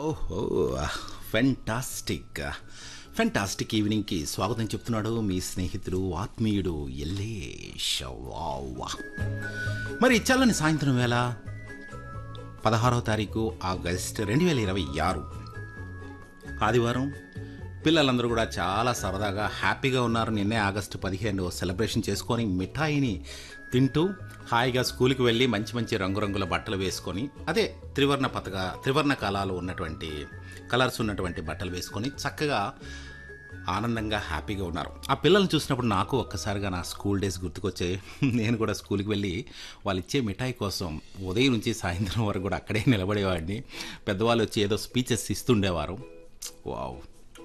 ఓహో fantastic fantastic ఈవినింగ్కి స్వాగతం చెప్తున్నాడు మీ స్నేహితుడు ఆత్మీయుడు ఎల్లేష్ వావ్ మరి చల్లని సాయంత్రం వేళ పదహారవ తారీఖు ఆగస్ట్ రెండు వేల ఇరవై ఆరు ఆదివారం పిల్లలందరూ కూడా చాలా సరదాగా హ్యాపీగా ఉన్నారు నిన్నే ఆగస్టు పదిహేను సెలబ్రేషన్ చేసుకొని మిఠాయిని తింటూ హాయిగా స్కూల్కి వెళ్ళి మంచి మంచి రంగురంగుల బట్టలు వేసుకొని అదే త్రివర్ణ పతక త్రివర్ణ కళాలు ఉన్నటువంటి కలర్స్ ఉన్నటువంటి బట్టలు వేసుకొని చక్కగా ఆనందంగా హ్యాపీగా ఉన్నారు ఆ పిల్లల్ని చూసినప్పుడు నాకు ఒక్కసారిగా నా స్కూల్ డేస్ గుర్తుకొచ్చాయి నేను కూడా స్కూల్కి వెళ్ళి వాళ్ళు ఇచ్చే మిఠాయి కోసం ఉదయం నుంచి సాయంత్రం వరకు కూడా అక్కడే నిలబడేవాడిని పెద్దవాళ్ళు వచ్చి ఏదో స్పీచెస్ ఇస్తుండేవారు వావ్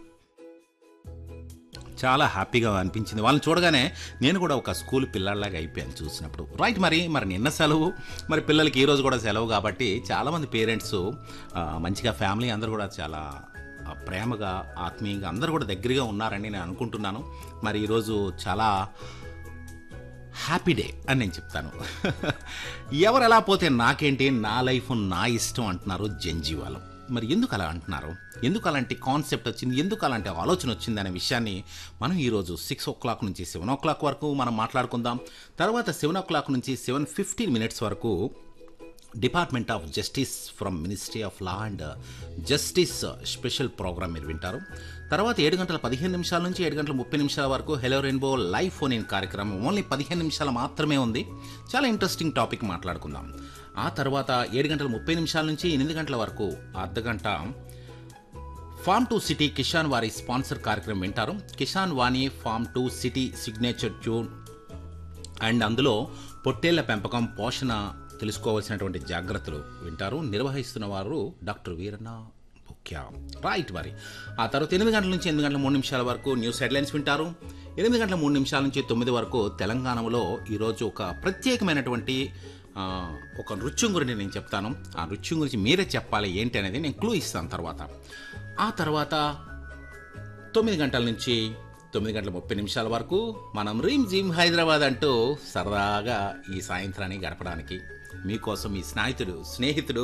చాలా హ్యాపీగా అనిపించింది వాళ్ళని చూడగానే నేను కూడా ఒక స్కూల్ పిల్లల్లాగా అయిపోయాను చూసినప్పుడు రైట్ మరి మరి నిన్న సెలవు మరి పిల్లలకి ఈరోజు కూడా సెలవు కాబట్టి చాలామంది పేరెంట్స్ మంచిగా ఫ్యామిలీ అందరూ కూడా చాలా ఆ, ప్రేమగా ఆత్మీయంగా అందరూ కూడా దగ్గరగా ఉన్నారని నేను అనుకుంటున్నాను మరి ఈరోజు చాలా హ్యాపీ డే అని నేను చెప్తాను ఎవరు ఎలా పోతే నాకేంటి నా లైఫ్ నా ఇష్టం అంటున్నారు జంజీవాలు మరి ఎందుకు అలా అంటున్నారు ఎందుకు అలాంటి కాన్సెప్ట్ వచ్చింది ఎందుకు అలాంటి ఆలోచన వచ్చింది అనే విషయాన్ని మనం ఈరోజు సిక్స్ ఓ క్లాక్ నుంచి సెవెన్ ఓ క్లాక్ వరకు మనం మాట్లాడుకుందాం తర్వాత సెవెన్ ఓ క్లాక్ నుంచి సెవెన్ ఫిఫ్టీన్ మినిట్స్ వరకు department of justice from ministry of law and justice special programme మీరు వింటారు తర్వాత ఏడు గంటల పదిహేను నిమిషాల నుంచి ఏడు గంటల ముప్పై నిమిషాల వరకు hello rainbow live phone in కార్యక్రమం ఓన్లీ పదిహేను నిమిషాలు మాత్రమే ఉంది చాలా ఇంట్రెస్టింగ్ టాపిక్ మాట్లాడుకుందాం ఆ తర్వాత ఏడు గంటల ముప్పై నిమిషాల నుంచి ఎనిమిది గంటల వరకు అర్ధ గంట ఫామ్ టు సిటీ కిషాన్ వారి స్పాన్సర్ కార్యక్రమం వింటారు Kisan Vani farm to city signature tune and అందులో పొట్టేళ్ల పెంపకం పోషణ తెలుసుకోవాల్సినటువంటి జాగ్రత్తలు వింటారు నిర్వహిస్తున్న వారు డాక్టర్ వీరన్న ముఖ్య రైట్ మరి ఆ తర్వాత ఎనిమిది గంటల నుంచి ఎనిమిది గంటల మూడు నిమిషాల వరకు న్యూస్ హెడ్లైన్స్ వింటారు ఎనిమిది గంటల మూడు నిమిషాల నుంచి తొమ్మిది వరకు తెలంగాణలో ఈరోజు ఒక ప్రత్యేకమైనటువంటి ఆ, ఒక నృత్యం గురించి నేను చెప్తాను ఆ నృత్యం గురించి మీరే చెప్పాలి ఏంటి అనేది నేను క్లూ ఇస్తాను తర్వాత ఆ తర్వాత తొమ్మిది గంటల నుంచి తొమ్మిది గంటల ముప్పై నిమిషాల వరకు మనం రీమ్ జిమ్ హైదరాబాద్ అంటూ సరదాగా ఈ సాయంత్రాన్ని గడపడానికి మీకోసం మీ స్నేహితుడు స్నేహితుడు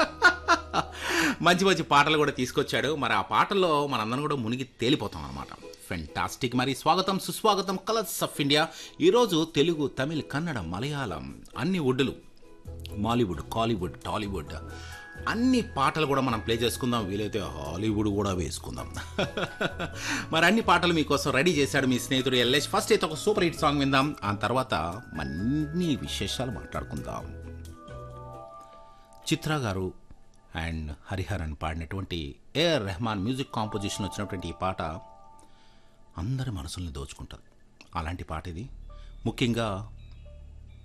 మంచి మంచి పాటలు కూడా తీసుకొచ్చాడు మరి ఆ పాటల్లో మనందరం కూడా మునిగి తేలిపోతాం అనమాట ఫెంటాస్టిక్ మరి స్వాగతం సుస్వాగతం కలర్స్ ఆఫ్ ఇండియా ఈరోజు తెలుగు తమిళ్ కన్నడ మలయాళం అన్ని వుడ్లు మాలీవుడ్ కాలీవుడ్ టాలీవుడ్ అన్ని పాటలు కూడా మనం ప్లే చేసుకుందాం వీలైతే హాలీవుడ్ కూడా వేసుకుందాం మరి అన్ని పాటలు మీకోసం రెడీ చేశాడు మీ స్నేహితుడు ఎల్ఎస్ ఫస్ట్ అయితే ఒక సూపర్ హిట్ సాంగ్ విందాం ఆ తర్వాత అన్ని విశేషాలు మాట్లాడుకుందాం చిత్ర గారు అండ్ హరిహరన్ పాడినటువంటి ఏఆర్ రెహమాన్ మ్యూజిక్ కాంపోజిషన్ వచ్చినటువంటి ఈ పాట అందరి మనసుల్ని దోచుకుంటుంది అలాంటి పాట ఇది ముఖ్యంగా